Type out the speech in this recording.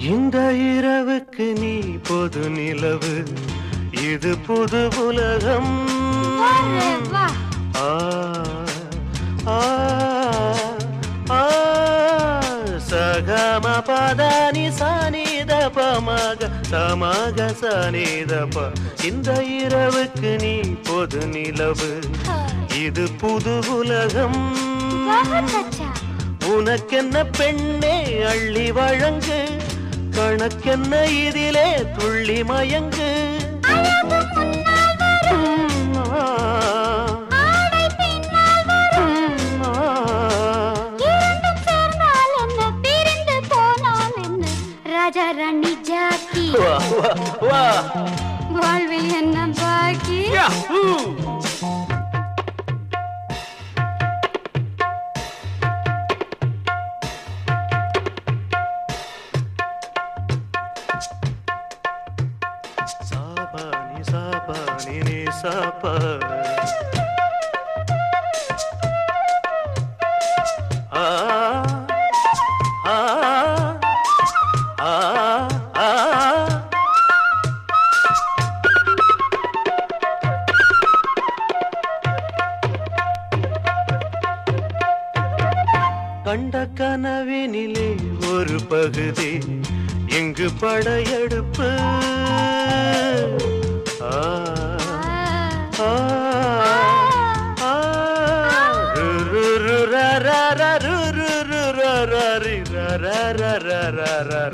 இந்த இரவுக்கு நீ பொது நிலவு இது புது உலகம் வரே வா ஆ, ஆ, ஆ, சகம பதானி சனித பமக சமக சனிதப இந்த இரவுக்கு நீ பொது நிலவு இது புது உலகம் बहुत अच्छा உனக்கென்ன பெண்ணே அள்ளி வழங்கு கணக்கென்ன இதிலே துள்ளி மயங்கு அழகு முன்னால் வரும் உம், ஆ, ஆடை பின்னால் வரும் உம், ஆ. இரண்டும் சேர்ந்தால் என்ன பிரிந்து போனால் என்ன ராஜா ராணி ஜாக்கி வா, வா, வா. வாழ்வில் என்ன பாக்கி யாஹூ. சாபானி சாபானி நீ சாபா ஆ ஆ ஆ ஆ கண்ட கனவினிலே ஒரு பகுதி எங்கு படையெடுப்பு ஆ, ஆ, ஆ, ரு, ரு, ரு, ர, ர, ர, ரு, ரு, ரு, ர, ர, ரி, ர, ர, ர, ர, ர, ர,